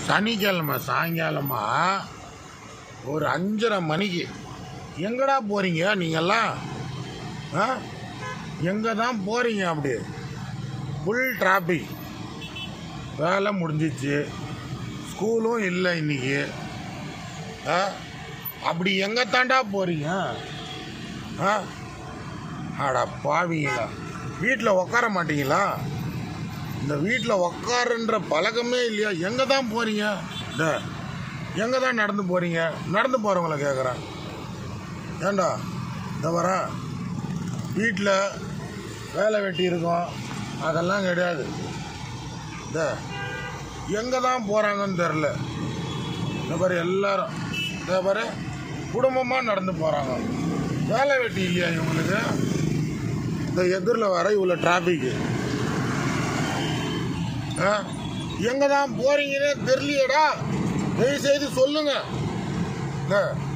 சனிக்கிழமை சாயங்காலமா ஒரு அஞ்சரை மணிக்கு எங்கடா போகிறீங்க நீங்கெல்லாம் ஆ எங்கே தான் போகிறீங்க அப்படி ஃபுல் டிராஃபிக் வேலை முடிஞ்சிச்சு ஸ்கூலும் இல்லை இன்னைக்கு ஆ அப்படி எங்கே தாண்டா போகிறீங்க ஆ அட பாவீங்களா வீட்டில் உட்கார மாட்டீங்களா இந்த வீட்டில் உட்காருன்ற பழக்கமே இல்லையா எங்கே தான் போகிறீங்க இந்த எங்கே தான் நடந்து போகிறீங்க நடந்து போகிறவங்கள கேட்குறேன் ஏண்டா இந்த வரேன் வீட்டில் வேலை வெட்டி இருக்கும் அதெல்லாம் கிடையாது இந்த எங்கே தான் போகிறாங்கன்னு தெரில இந்த பாரு எல்லாரும் இந்த பாரு குடும்பமாக நடந்து போகிறாங்க வேலை வெட்டி இல்லையா இவங்களுக்கு இந்த எதிரில் வர இவ்வளோ டிராஃபிக்கு ஆ எங்கே தான் போகிறீங்கன்னே தெரியலையேடா தயவு செய்து சொல்லுங்க இந்த